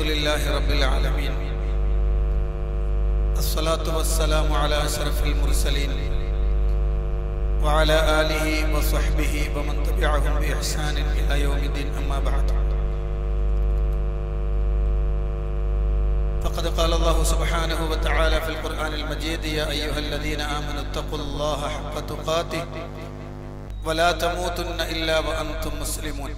لله رب العالمين الصلاة والسلام على أشرف المرسلين وعلى آله وصحبه ومن تبعهم بإحسان إلى يوم الدين أما بعد فقد قال الله سبحانه وتعالى في القرآن المجيد يا أيها الذين آمنوا اتقوا الله حق تقاته ولا تموتن إلا وأنتم مسلمون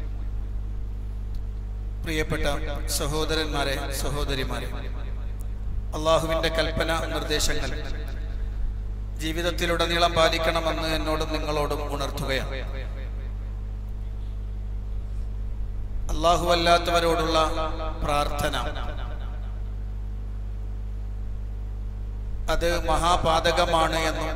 പ്രിയപ്പെട്ട സഹോദരന്മാരെ സഹോദരിമാരെ അള്ളാഹുവിൻ്റെ കൽപ്പന നിർദ്ദേശങ്ങൾ ജീവിതത്തിലുടനീളം പാലിക്കണമെന്ന് എന്നോടും നിങ്ങളോടും ഉണർത്തുകയാണ് അള്ളാഹു അല്ലാത്തവരോടുള്ള പ്രാർത്ഥന അത് മഹാപാതകമാണ് എന്നും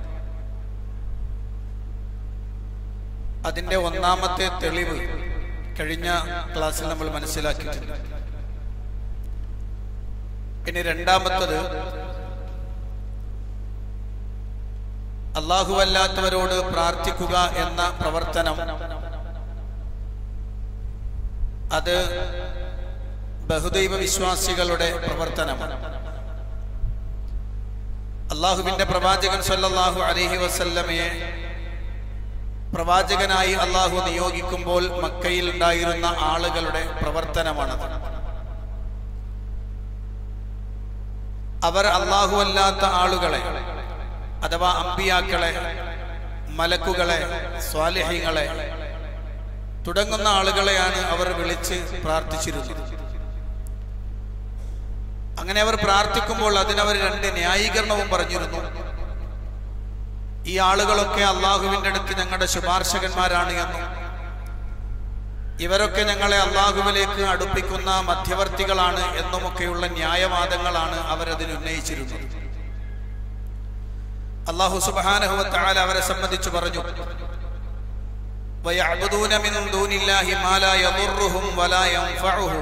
അതിൻ്റെ ഒന്നാമത്തെ തെളിവ് കഴിഞ്ഞ ക്ലാസ്സിൽ നമ്മൾ മനസ്സിലാക്കിയിട്ടുണ്ട് ഇനി രണ്ടാമത്തത് അള്ളാഹു അല്ലാത്തവരോട് പ്രാർത്ഥിക്കുക എന്ന പ്രവർത്തനം അത് ബഹുദൈവ വിശ്വാസികളുടെ പ്രവർത്തനമാണ് അള്ളാഹുവിന്റെ പ്രവാചകൻ സല്ലല്ലാഹു അലൈഹി വസല്ലമയെ പ്രവാചകനായി അള്ളാഹു നിയോഗിക്കുമ്പോൾ മക്കയിൽ ഉണ്ടായിരുന്ന ആളുകളുടെ പ്രവർത്തനമാണത് അവർ അള്ളാഹു അല്ലാത്ത ആളുകളെ അഥവാ അമ്പിയാക്കളെ മലക്കുകളെ സ്വാലിഹിങ്ങളെ തുടങ്ങുന്ന ആളുകളെയാണ് അവർ വിളിച്ച് പ്രാർത്ഥിച്ചിരുന്നത് അങ്ങനെ അവർ പ്രാർത്ഥിക്കുമ്പോൾ അതിനവർ രണ്ട് ന്യായീകരണവും പറഞ്ഞിരുന്നു ഈ ആളുകളൊക്കെ അള്ളാഹുവിൻ്റെ അടുത്ത് ഞങ്ങളുടെ ശുപാർശകന്മാരാണ് എന്നും ഇവരൊക്കെ ഞങ്ങളെ അള്ളാഹുവിലേക്ക് അടുപ്പിക്കുന്ന മധ്യവർത്തികളാണ് എന്നുമൊക്കെയുള്ള ന്യായവാദങ്ങളാണ് അവരതിന് ഉന്നയിച്ചിരുന്നത് അള്ളാഹു സുബാനഹുവത്താല അവരെ സംബന്ധിച്ചു പറഞ്ഞു ويعبدون من دون الله ما لا يضرهم ولا ينفعهم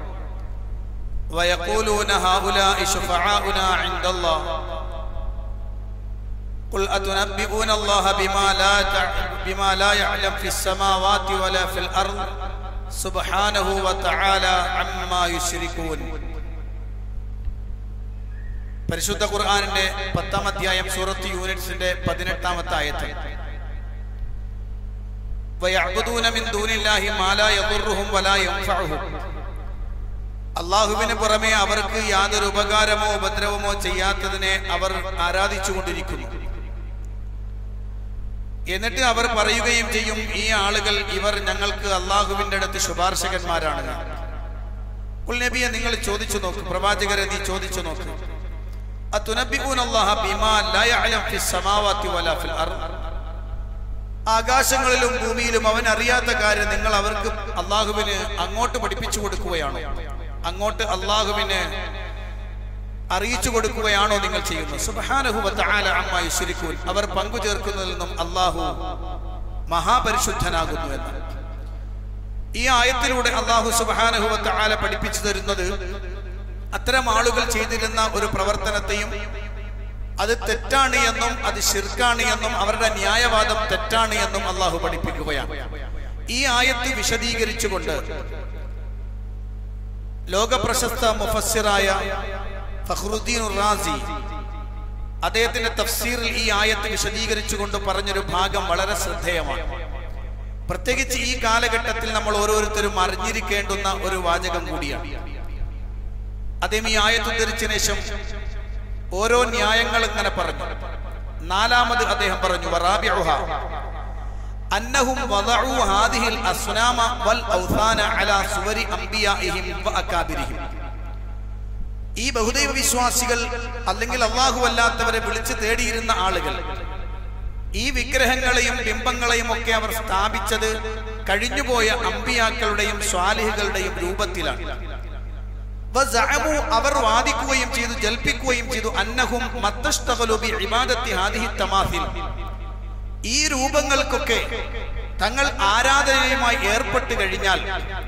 ويقولون هؤلاء شفعاؤنا عند الله قل أتنبئون الله بما لا بما لا يعلم في السماوات ولا في الأرض سبحانه وتعالى عما يشركون പരിശുദ്ധ ഖുർആാനിന്റെ പത്താം അധ്യായം സൂറത്ത് യൂണിറ്റ്സിന്റെ പതിനെട്ടാമത്തെ ആയത്ത് അള്ളാഹുവിന് പുറമെ അവർക്ക് യാതൊരു ഉപകാരമോ ഉപദ്രവമോ ചെയ്യാത്തതിനെ അവർ ആരാധിച്ചു കൊണ്ടിരിക്കുന്നു എന്നിട്ട് അവർ പറയുകയും ചെയ്യും ഈ ആളുകൾ ഇവർ ഞങ്ങൾക്ക് അള്ളാഹുവിന്റെ അടുത്ത് ശുപാർശകന്മാരാണ് നബിയെ നിങ്ങൾ ചോദിച്ചു നോക്ക് പ്രവാചകരെ നീ ചോദിച്ചു നോക്ക് ആകാശങ്ങളിലും ഭൂമിയിലും അവൻ അറിയാത്ത കാര്യം നിങ്ങൾ അവർക്ക് അള്ളാഹുവിന് അങ്ങോട്ട് പഠിപ്പിച്ചു കൊടുക്കുകയാണോ അങ്ങോട്ട് അള്ളാഹുവിന് അറിയിച്ചു കൊടുക്കുകയാണോ നിങ്ങൾ ചെയ്യുന്നത് സുബാനഹുബത്താല അവർ പങ്കു ചേർക്കുന്നതിൽ നിന്നും അള്ളാഹു മഹാപരിശുദ്ധനാകുന്നു എന്ന് ഈ ആയത്തിലൂടെ അള്ളാഹു സുബാനഹുബത്താല പഠിപ്പിച്ചു തരുന്നത് അത്തരം ആളുകൾ ചെയ്തിരുന്ന ഒരു പ്രവർത്തനത്തെയും അത് തെറ്റാണ് എന്നും അത് ശിർക്കാണ് എന്നും അവരുടെ ന്യായവാദം തെറ്റാണ് എന്നും അള്ളാഹു പഠിപ്പിക്കുകയാണ് ഈ ആയത്ത് വിശദീകരിച്ചുകൊണ്ട് ലോകപ്രശസ്ത മുഫസ്സിറായ ഫഖ്റുദ്ദീൻ റാസി അദ്ദേഹത്തിന്റെ തഫ്സീറിൽ ഈ ആയത്ത് വിശദീകരിച്ചുകൊണ്ട് പറഞ്ഞൊരു ഭാഗം വളരെ ശ്രദ്ധേയമാണ് പ്രത്യേകിച്ച് ഈ കാലഘട്ടത്തിൽ നമ്മൾ ഓരോരുത്തരും അറിഞ്ഞിരിക്കേണ്ടുന്ന ഒരു വാചകം കൂടിയാണ് അദ്ദേഹം ഈ ആയത്ത് ഉദ്ധരിച്ചതിന് ശേഷം ഓരോ ന്യായങ്ങൾ ഇങ്ങനെ പറഞ്ഞു നാലാമത് അദ്ദേഹം പറഞ്ഞു വറാബിഉഹ അന്നഹും വദഉ ഹാദിഹിൽ അസ്നാമ വൽ ഔസാന അലാ സുവരി അംബിയാഇഹിം വഅകാബിരിഹിം ഈ ബഹുദൈവ വിശ്വാസികൾ അല്ലെങ്കിൽ അള്ളാഹു അല്ലാത്തവരെ വിളിച്ചു തേടിയിരുന്ന ആളുകൾ ഈ വിഗ്രഹങ്ങളെയും ബിംബങ്ങളെയും ഒക്കെ അവർ സ്ഥാപിച്ചത് കഴിഞ്ഞുപോയ അമ്പിയാക്കളുടെയും സ്വാലിഹുകളുടെയും രൂപത്തിലാണ് അവർ വാദിക്കുകയും ചെയ്തു ജൽപ്പിക്കുകയും ചെയ്തു അന്നഹും ഈ രൂപങ്ങൾക്കൊക്കെ തങ്ങൾ ആരാധനയുമായി ഏർപ്പെട്ട് കഴിഞ്ഞാൽ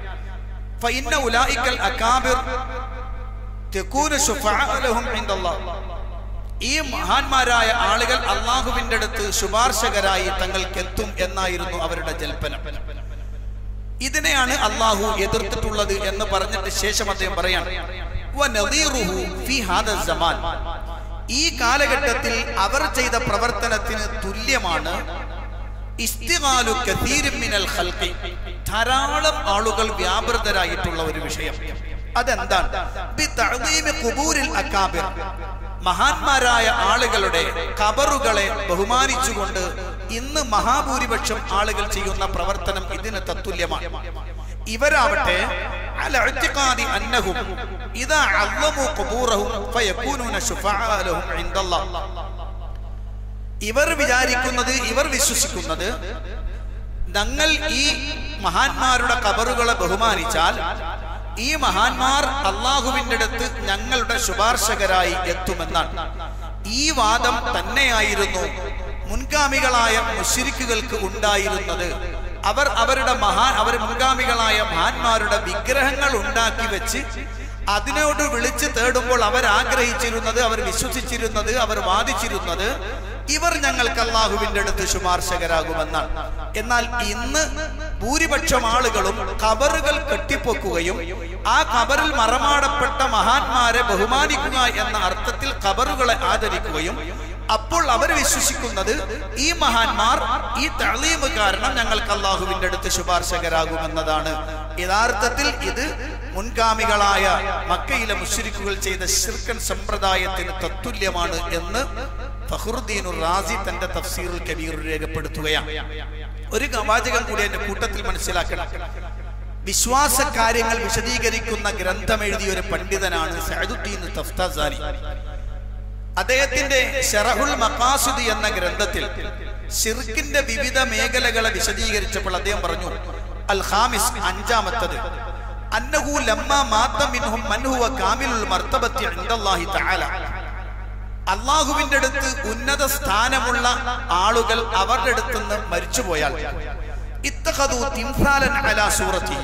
ഈ മഹാന്മാരായ ആളുകൾ അള്ളാഹുവിന്റെ അടുത്ത് ശുപാർശകരായി തങ്ങൾക്കെത്തും എന്നായിരുന്നു അവരുടെ ജൽപ്പനം ഇതിനെയാണ് അള്ളാഹു എതിർത്തിട്ടുള്ളത് എന്ന് പറഞ്ഞിട്ട് ശേഷം അദ്ദേഹം പറയാൻ "വനദീറുഹു ഫീ ഹാദ സമാൻ." ഈ കാലഘട്ടത്തിൽ അവർ ചെയ്ത പ്രവർത്തനത്തിന് തുല്യമാണ് ഇസ്തിഗാലു കസീരിൻ മിനൽ ഖൽഖി. ധാരാളം ആളുകൾ വ്യാപൃതരായിട്ടുള്ള ഒരു വിഷയം അതെന്താണ് ബിതഅദീമി ഖുബൂരിൽ അക്കാബിർ. മഹാന്മാരായ ആളുകളുടെ കബറുകളെ ബഹുമാനിച്ചുകൊണ്ട് ഇന്ന് മഹാഭൂരിപക്ഷം ആളുകൾ ചെയ്യുന്ന പ്രവർത്തനം ഇതിന് തത്തുല്യമാണ് ഇവരാവട്ടെ അല ഇഅ്തിഖാദി അന്നഹും ഇദാ അള്ളമു ഖുബൂറഹും ഫയകൂനൂന ശുഫആ ലഹും ഇൻദല്ലാഹ് ഇവർ വിചാരിക്കുന്നത് ഇവർ വിശ്വസിക്കുന്നത് ഞങ്ങൾ ഈ മഹാന്മാരുടെ കബറുകളെ ബഹുമാനിച്ചാൽ ഈ മഹാന്മാർ അള്ളാഹുവിന്റെ അടുത്ത് ഞങ്ങളുടെ ശുപാർശകരായി എത്തുമെന്നാണ് ഈ വാദം തന്നെയായിരുന്നു മുൻഗാമികളായ മുഷിരിക്കുകൾക്ക് ഉണ്ടായിരുന്നത് അവർ അവരുടെ മഹാൻ അവർ മുൻഗാമികളായ മഹാന്മാരുടെ വിഗ്രഹങ്ങൾ ഉണ്ടാക്കി വെച്ച് അതിനോട് വിളിച്ച് തേടുമ്പോൾ അവർ ആഗ്രഹിച്ചിരുന്നത് അവർ വിശ്വസിച്ചിരുന്നത് അവർ വാദിച്ചിരുന്നത് ഇവർ ഞങ്ങൾക്ക് അള്ളാഹുവിന്റെ അടുത്ത് ശുപാർശകരാകുമെന്നാണ് എന്നാൽ ഇന്ന് ഭൂരിപക്ഷം ആളുകളും കബറുകൾ കെട്ടിപ്പൊക്കുകയും ആ കബറിൽ മറമാടപ്പെട്ട മഹാന്മാരെ ബഹുമാനിക്കുക എന്ന അർത്ഥത്തിൽ കബറുകളെ ആദരിക്കുകയും അപ്പോൾ അവർ വിശ്വസിക്കുന്നത് ഈ മഹാന്മാർ ഈ തളീമ് കാരണം ഞങ്ങൾക്ക് അള്ളാഹുവിന്റെ അടുത്ത് ശുപാർശകരാകുമെന്നതാണ് യഥാർത്ഥത്തിൽ ഇത് മുൻഗാമികളായ മക്കയിലെ മുശ്രിക്കുകൾ ചെയ്ത ശിർക്കൻ സമ്പ്രദായത്തിന് തത്തുല്യമാണ് എന്ന് ഫഹ്റുദ്ദീനുർ റാസി തന്റെ തഫ്സീറുൽ കബീർ രേഖപ്പെടുത്തുകയാണ് ഒരു വാചകം കൂടി എന്റെ കൂട്ടത്തിൽ മനസ്സിലാക്കണം വിശ്വാസ കാര്യങ്ങൾ വിശദീകരിക്കുന്ന ഗ്രന്ഥം എഴുതിയ ഒരു പണ്ഡിതനാണ് സഅദുദ്ദീൻ തഫ്താസാനി അദ്ദേഹത്തിന്റെ ഷറഹുൽ മഖാസിദ് എന്ന ഗ്രന്ഥത്തിൽ ഷിർക്കിന്റെ വിവിധ മേഖലകളെ വിശദീകരിച്ചപ്പോൾ അദ്ദേഹം പറഞ്ഞു അൽ ഖാമിസ് അഞ്ചാമത്തത് അന്നഹു ലമ്മ മാത്ത മിൻഹും മൻ ഹുവ കാമിലുൽ മർത്തബത്തി ഇൻദല്ലാഹി തആല അള്ളാഹുവിന്റെ അടുത്ത് ഉന്നത സ്ഥാനമുള്ള ആളുകൾ അവരുടെ അടുത്ത് നിന്ന് മരിച്ചുപോയാൽ ഇത്തഖദു തിംസാലൻ അലാ സൂറത്തി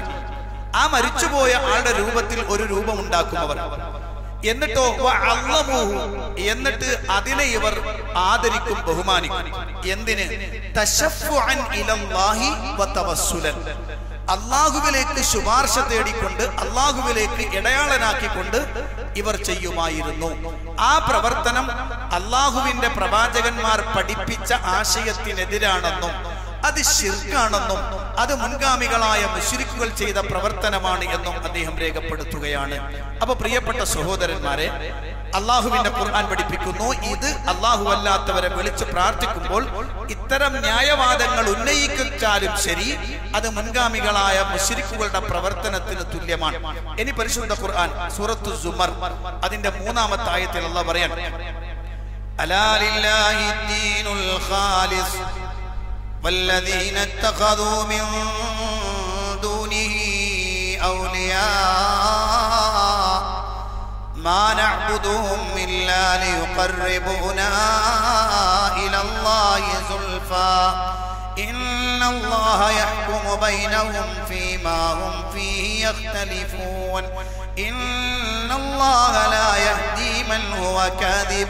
ആ മരിച്ചുപോയ ആളുടെ രൂപത്തിൽ ഒരു രൂപം ഉണ്ടാക്കും അവർ എന്നിട്ടോ വ അള്ളമൂഹു എന്നിട്ട് അതിനെ ഇവർ ആദരിക്കും ബഹുമാനിക്കും എന്തിന് തശഫ്ഫുഅൻ ഇലല്ലാഹി വ തവസ്സുലൻ അള്ളാഹുവിലേക്ക് ശുപാർശ തേടിക്കൊണ്ട് അള്ളാഹുവിലേക്ക് ഇടയാളനാക്കിക്കൊണ്ട് ഇവർ ചെയ്യുമായിരുന്നു ആ പ്രവർത്തനം അള്ളാഹുവിന്റെ പ്രവാചകന്മാർ പഠിപ്പിച്ച ആശയത്തിനെതിരാണെന്നും അത് ശിർക്കാണെന്നും അത് മുൻഗാമികളായ മുശ്രിക്കുകൾ ചെയ്ത പ്രവർത്തനമാണ് എന്നും അദ്ദേഹം രേഖപ്പെടുത്തുകയാണ് അപ്പൊ പ്രിയപ്പെട്ട സഹോദരന്മാരെ അള്ളാഹുവിന്റെ ഖുർആൻ പഠിപ്പിക്കുന്നു ഇത് അള്ളാഹു അല്ലാത്തവരെ വിളിച്ച് പ്രാർത്ഥിക്കുമ്പോൾ ഇത്തരം ന്യായവാദങ്ങൾ ഉന്നയിച്ചാലും ശരി അത് മുൻഗാമികളായ മുശ്രിക്കുകളുടെ പ്രവർത്തനത്തിന് തുല്യമാണ് ഇനി പരിശുദ്ധ ഖുർആൻ സൂറത്തു സുമർ അതിന്റെ മൂന്നാമത്തെ ആയത്തിൽ അള്ളാഹ് പറയാൻ അലാ ലില്ലാഹി ദീനുൽ ഖാലിസ് والذين اتخذوا من دونه أولياء ما نعبدهم إلا ليقربونا إلى الله زلفى إن الله يحكم بينهم فيما هم فيه يختلفون إن الله لا يهدي من هو كاذب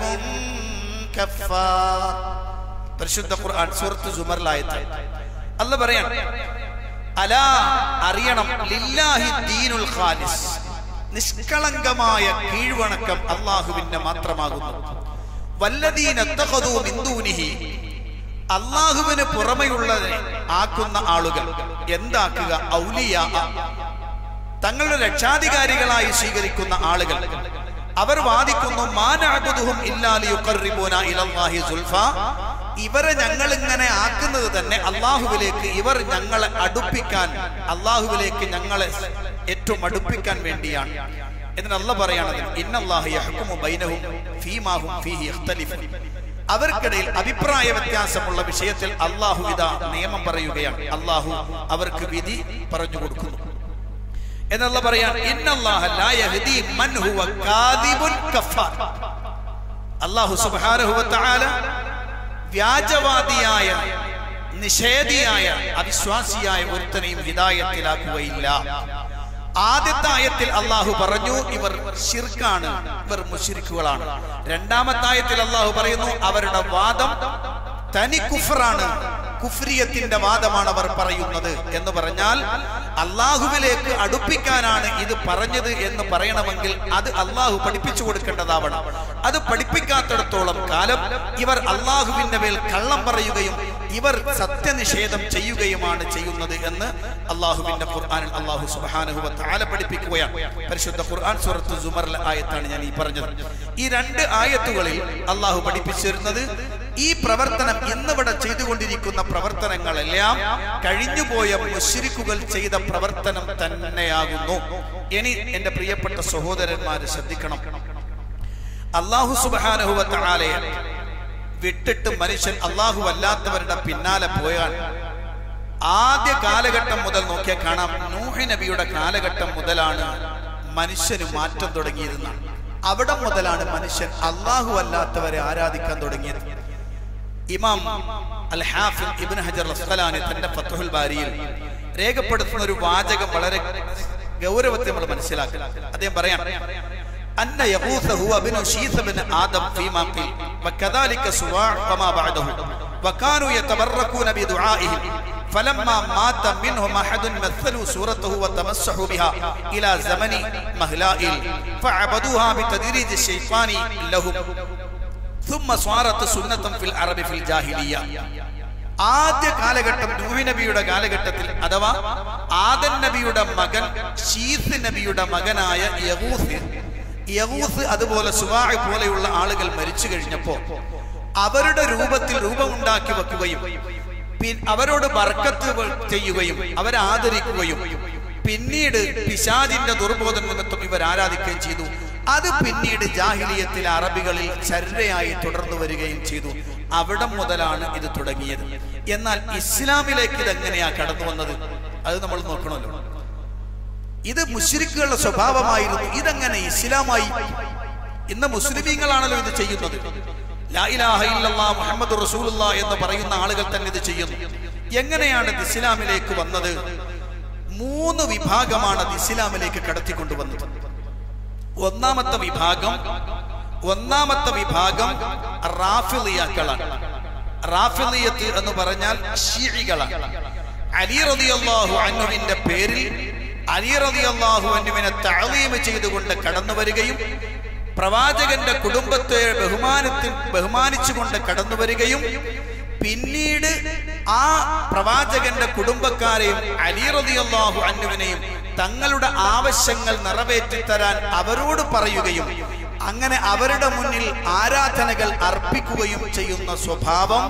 كفار പരിശുദ്ധ ഖുർആൻ സൂറത്ത് സുമറിലായത് അല്ല പറയാൻ അലാ അറിയണം ലില്ലാഹി ദീനുൽ ഖാലിസ് നിഷ്കളങ്കമായ കീഴ്വണക്കം അള്ളാഹുവിന്റെ മാത്രമാകുന്നു വല്ലദീന ഇത്തഖദൂ മിൻ ദൂനിഹി അള്ളാഹുവിന് പുറമെയുള്ളതിനെ ആക്കുന്ന ആളുകൾ എന്താക്കുക ഔലിയ തങ്ങളുടെ രക്ഷാധികാരികളായി സ്വീകരിക്കുന്ന ആളുകൾ അവർ വാദിക്കുന്നു മാനാബുദുഹും ഇല്ലാലി യുഖർറിബൂന ഇലല്ലാഹി സുൽഫ ഇവരെ ഞങ്ങൾ ഇങ്ങനെ ആക്കുന്നത് തന്നെ അള്ളാഹുവിലേക്ക് ഇവർ ഞങ്ങളെ അടുപ്പിക്കാൻ അള്ളാഹുവിലേക്ക് ഞങ്ങളെ ഏറ്റവും അടുപ്പിക്കാൻ വേണ്ടിയാണ് എന്നിട്ട് അല്ല പറയണത് ഇന്നല്ലാഹു യഹ്കുമു ബൈനഹും ഫീമാഹും ഫീഹി യഖ്തലിഫു അവർക്കിടയിൽ അഭിപ്രായ വ്യത്യാസമുള്ള വിഷയത്തിൽ അള്ളാഹു ഇതാ നിയമം പറയുകയാണ് അള്ളാഹു അവർക്ക് വിധി പറഞ്ഞു കൊടുക്കുന്നു എന്നുള്ള പറയാൻ ഇന്നല്ലാഹ ലാ യഹ്ദി മൻ ഹുവ കാദിബുൻ കഫാർ അല്ലാഹു സുബ്ഹാനഹു വ തആല വ്യാജവാദിയായ നിഷേധിയായ അവിശ്വാസിയായ ഒരുത്തനെയും ഹിദായത്തിലാക്കുകയില്ല ആദ്യത്തെ ആയത്തിൽ അള്ളാഹു പറഞ്ഞു ഇവർ ഷിർക്കാണ് ഇവർ മുഷിരിക്കുകളാണ് രണ്ടാമത്തെ ആയത്തിൽ അള്ളാഹു പറയുന്നു അവരുടെ വാദം തനി കുഫറാണ് കുഫ്രിയത്തിന്റെ വാദമാണ് അവർ പറയുന്നത് എന്ന് പറഞ്ഞാൽ അള്ളാഹുവിലേക്ക് അടുപ്പിക്കാനാണ് ഇത് പറഞ്ഞത് എന്ന് പറയണമെങ്കിൽ അത് അള്ളാഹു പഠിപ്പിച്ചു കൊടുക്കേണ്ടതാവണം അത് പഠിപ്പിക്കാത്തിടത്തോളം കാലം ഇവർ അള്ളാഹുവിന്റെ മേൽ കള്ളം പറയുകയും ഇവർ സത്യനിഷേധം ചെയ്യുകയുമാണ് ചെയ്യുന്നത് എന്ന് അള്ളാഹുവിന്റെ ഖുർആാനിൽ അള്ളാഹു സുബാനുഹുവ താല പഠിപ്പിക്കുകയാണ് പരിശുദ്ധ ഖുർആൻ സുറത്ത് സുമറിലെ ആയത്താണ് ഞാൻ ഈ പറഞ്ഞത് ഈ രണ്ട് ആയത്തുകളിൽ അള്ളാഹു പഠിപ്പിച്ചിരുന്നത് ഈ പ്രവർത്തനം ഇന്നിവിടെ ചെയ്തുകൊണ്ടിരിക്കുന്ന പ്രവർത്തനങ്ങളെല്ലാം കഴിഞ്ഞുപോയ മുശ്രിക്കുകൾ ചെയ്ത പ്രവർത്തനം തന്നെയാകുന്നു ഇനി എന്റെ പ്രിയപ്പെട്ട സഹോദരന്മാര് ശ്രദ്ധിക്കണം അള്ളാഹു സുബാനഹുവ താലയെ വിട്ടിട്ട് മനുഷ്യൻ അള്ളാഹു അല്ലാത്തവരുടെ പിന്നാലെ പോയാൽ ആദ്യ കാലഘട്ടം മുതൽ നോക്കിയാൽ കാണാം നൂഹി നബിയുടെ കാലഘട്ടം മുതലാണ് മനുഷ്യന് മാറ്റം തുടങ്ങിയിരുന്നത് അവിടെ മുതലാണ് മനുഷ്യൻ അള്ളാഹു അല്ലാത്തവരെ ആരാധിക്കാൻ തുടങ്ങിയത് ഇമാം അൽ ഹാഫിൽ ഇബ്നു ഹജർ അസ്ഖലാനി തന്റെ ഫത്തുഹുൽ ബാരിയിൽ രേഖപ്പെടുത്തുന്ന ഒരു വാചകം വളരെ ഗൗരവത്തെ നമ്മൾ മനസ്സിലാക്കുക അദ്ദേഹം പറയാം أن يغوث هو ابن شيث بن آدم فيما قيل وكذلك سواع وما بعده وكانوا يتبركون بدعائهم فلما مات منهم أحد مثلوا صورته وتمسحوا بها إلى زمن مهلائل فعبدوها بتدريج الشيطان لهم ثم صارت سنة في العرب في الجاهلية ആദ്യ കാലഘട്ടം നൂഹി നബിയുടെ കാലഘട്ടത്തിൽ അഥവാ ആദൻ നബിയുടെ മകൻ ഷീസ് നബിയുടെ മകനായ യഹൂസ് യഹൂസ് അതുപോലെ സുവാഹ് പോലെയുള്ള ആളുകൾ മരിച്ചു കഴിഞ്ഞപ്പോ അവരുടെ രൂപത്തിൽ രൂപമുണ്ടാക്കി വെക്കുകയും അവരോട് ബർക്കത്ത് ചെയ്യുകയും അവരെ ആദരിക്കുകയും പിന്നീട് പിശാജിന്റെ ദുർബോധന നിമിത്തം ഇവർ ആരാധിക്കുകയും ചെയ്തു അത് പിന്നീട് ജാഹിലിയത്തിലെ അറബികളിൽ ചര്യയായി തുടർന്നു വരികയും ചെയ്തു അവിടെ മുതലാണ് ഇത് തുടങ്ങിയത് എന്നാൽ ഇസ്ലാമിലേക്ക് ഇത് എങ്ങനെയാ കടന്നു വന്നത് അത് നമ്മൾ നോക്കണമല്ലോ ഇത് മുസ്ലിക്കുകളുടെ സ്വഭാവമായിരുന്നു ഇതെങ്ങനെ ഇസ്ലാമായി ഇന്ന് മുസ്ലിമീങ്ങളാണല്ലോ ഇത് ചെയ്യുന്നത് മുഹമ്മദ് റസൂലുള്ള എന്ന് പറയുന്ന ആളുകൾ തന്നെ ഇത് ചെയ്യുന്നു എങ്ങനെയാണ് ഇത് ഇസ്ലാമിലേക്ക് വന്നത് മൂന്ന് വിഭാഗമാണ് അത് ഇസ്ലാമിലേക്ക് കടത്തിക്കൊണ്ടുവന്നത് ഒന്നാമത്തെ വിഭാഗം ഒന്നാമത്തെ വിഭാഗം റാഫിളിയാക്കളാണ് റാഫിളിയത്ത് എന്ന് പറഞ്ഞാൽ ഷീഴികളാണ് അലി റളിയല്ലാഹു അൻഹുവിന്റെ പേരിൽ അലി റളിയല്ലാഹു അൻഹുവിനെ തഅലീം ചെയ്തുകൊണ്ട് കടന്നു വരികയും പ്രവാചകന്റെ കുടുംബത്തെ ബഹുമാനത്തിൽ ബഹുമാനിച്ചുകൊണ്ട് കടന്നു വരികയും പിന്നീട് ആ പ്രവാചകന്റെ കുടുംബക്കാരെയും അലി റളിയല്ലാഹു അൻഹുവിനെയും തങ്ങളുടെ ആവശ്യങ്ങൾ നിറവേറ്റി തരാൻ അവരോട് പറയുകയും അങ്ങനെ അവരുടെ മുന്നിൽ ആരാധനകൾ അർപ്പിക്കുകയും ചെയ്യുന്ന സ്വഭാവം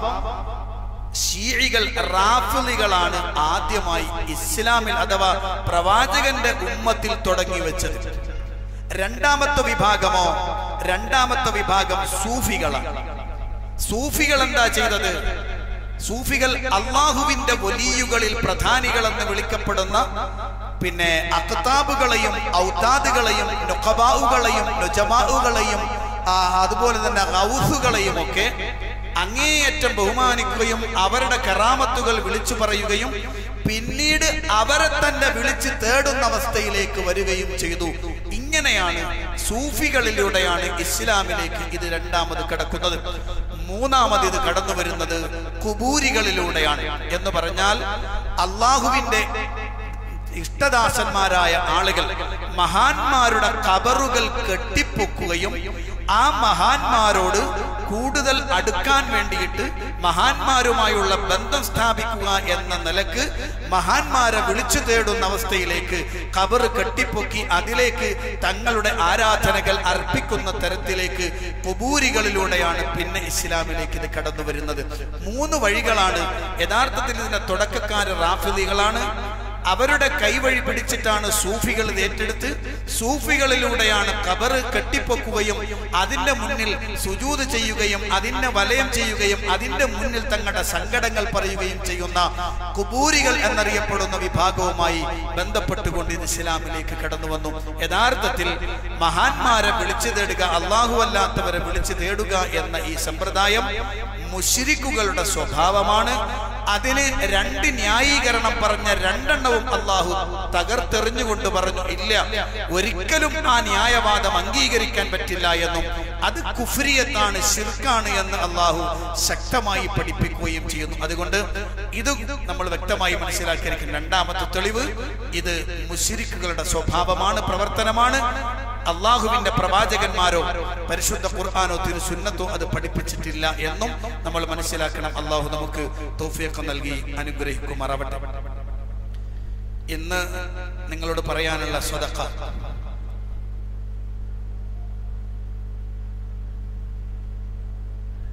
ഷീഴികൾ റാഫിളികളാണ് ആദ്യമായി ഇസ്ലാമിൽ അഥവാ പ്രവാചകന്റെ ഉമ്മത്തിൽ തുടങ്ങി വെച്ചത് രണ്ടാമത്തെ വിഭാഗമോ രണ്ടാമത്തെ വിഭാഗം സൂഫികളാണ് സൂഫികൾ എന്താ ചെയ്തത് സൂഫികൾ അള്ളാഹുവിന്റെ വലിയുകളിൽ പ്രധാനികൾ എന്ന് വിളിക്കപ്പെടുന്ന പിന്നെ അക്താബുകളെയും ഔതാദുകളെയും നൊക്കബാവുകളെയും നൊജമാവുകളെയും അതുപോലെ തന്നെ ഹൗസുകളെയും ഒക്കെ അങ്ങേയറ്റം ബഹുമാനിക്കുകയും അവരുടെ കറാമത്തുകൾ വിളിച്ചു പറയുകയും പിന്നീട് അവരെ തന്നെ വിളിച്ച് തേടുന്ന അവസ്ഥയിലേക്ക് വരികയും ചെയ്തു ഇങ്ങനെയാണ് സൂഫികളിലൂടെയാണ് ഇസ്ലാമിലേക്ക് ഇത് രണ്ടാമത് കടക്കുന്നത് മൂന്നാമത് ഇത് കടന്നു വരുന്നത് കുബൂരികളിലൂടെയാണ് എന്ന് പറഞ്ഞാൽ അള്ളാഹുവിന്റെ ഇഷ്ടദാസന്മാരായ ആളുകൾ മഹാന്മാരുടെ കബറുകൾ കെട്ടിപ്പൊക്കുകയും ആ മഹാന്മാരോട് കൂടുതൽ അടുക്കാൻ വേണ്ടിയിട്ട് മഹാന്മാരുമായുള്ള ബന്ധം സ്ഥാപിക്കുക എന്ന നിലക്ക് മഹാന്മാരെ വിളിച്ചു തേടുന്ന അവസ്ഥയിലേക്ക് കബർ കെട്ടിപ്പൊക്കി അതിലേക്ക് തങ്ങളുടെ ആരാധനകൾ അർപ്പിക്കുന്ന തരത്തിലേക്ക് കുബൂരികളിലൂടെയാണ് പിന്നെ ഇസ്ലാമിലേക്ക് ഇത് കടന്നു വരുന്നത് മൂന്ന് വഴികളാണ് യഥാർത്ഥത്തിൽ ഇതിന്റെ തുടക്കക്കാർ റാഫിദികളാണ് അവരുടെ കൈവഴി പിടിച്ചിട്ടാണ് സൂഫികൾ ഇത് ഏറ്റെടുത്ത് സൂഫികളിലൂടെയാണ് കബറ് കെട്ടിപ്പൊക്കുകയും അതിന്റെ മുന്നിൽ സുജൂത് ചെയ്യുകയും അതിന്റെ വലയം ചെയ്യുകയും അതിന്റെ മുന്നിൽ തങ്ങളുടെ സങ്കടങ്ങൾ പറയുകയും ചെയ്യുന്ന കുബൂരികൾ എന്നറിയപ്പെടുന്ന വിഭാഗവുമായി ബന്ധപ്പെട്ടുകൊണ്ട് ഇത് ഇസ്ലാമിലേക്ക് കടന്നു വന്നു യഥാർത്ഥത്തിൽ മഹാന്മാരെ വിളിച്ചു തേടുക അള്ളാഹു അല്ലാത്തവരെ വിളിച്ചു തേടുക എന്ന ഈ സമ്പ്രദായം മുഷിരിക്കുകളുടെ സ്വഭാവമാണ് അതിന് രണ്ട് ന്യായീകരണം പറഞ്ഞ രണ്ടെണ്ണവും അള്ളാഹു തകർത്തെറിഞ്ഞുകൊണ്ട് പറഞ്ഞു ഇല്ല ഒരിക്കലും ആ ന്യായവാദം അംഗീകരിക്കാൻ പറ്റില്ല എന്നും അത് കുഫ്രിയത്താണ് ശിർക്കാണ് എന്ന് അള്ളാഹു ശക്തമായി പഠിപ്പിക്കുകയും ചെയ്യുന്നു അതുകൊണ്ട് ഇത് നമ്മൾ വ്യക്തമായി മനസ്സിലാക്കിയിരിക്കും രണ്ടാമത്തെ തെളിവ് ഇത് മുശിരിക്കുകളുടെ സ്വഭാവമാണ് പ്രവർത്തനമാണ് അള്ളാഹുവിന്റെ പ്രവാചകന്മാരോ പരിശുദ്ധ ഖുർആാനോ തിരുസുന്നത്തോ അത് പഠിപ്പിച്ചിട്ടില്ല എന്നും നമ്മൾ മനസ്സിലാക്കണം അള്ളാഹു നമുക്ക് തോഫിയൊക്കെ നൽകി അനുഗ്രഹിക്കുമാറാവട്ടെ ഇന്ന് നിങ്ങളോട് പറയാനുള്ള സ്വതക്ക